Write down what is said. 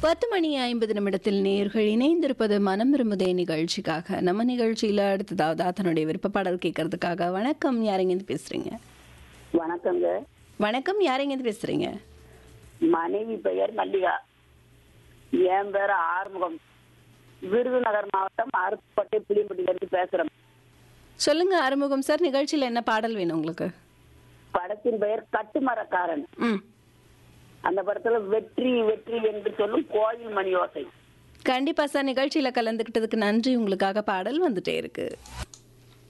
பத்து மணி ஐம்பது நிமிடத்தில் நேர்கள் இணைந்திருப்பது மனம் விரும்புதே நிகழ்ச்சிக்காக நம்ம நிகழ்ச்சியில அடுத்ததாவது தன்னுடைய விருப்ப பாடல் கேட்கறதுக்காக வணக்கம் யாரெங்கேருந்து பேசுறீங்க வணக்கங்க வணக்கம் யாரெங்கேருந்து பேசுறீங்க மனைவி பெயர் மல்லிகா என் பேர் ஆறுமுகம் விருதுநகர் மாவட்டம் அருப்புக்கோட்டை புளியம்பட்டியிலிருந்து பேசுறேன் சொல்லுங்க ஆறுமுகம் சார் நிகழ்ச்சியில என்ன பாடல் வேணும் உங்களுக்கு படத்தின் பெயர் கட்டுமரக்காரன் ம் அந்த படத்துல வெற்றி வெற்றி என்று சொல்லும் கோயில் மணி ஓசை கண்டிப்பா சார் நிகழ்ச்சியில கலந்துக்கிட்டதுக்கு நன்றி உங்களுக்காக பாடல் வந்துட்டே இருக்கு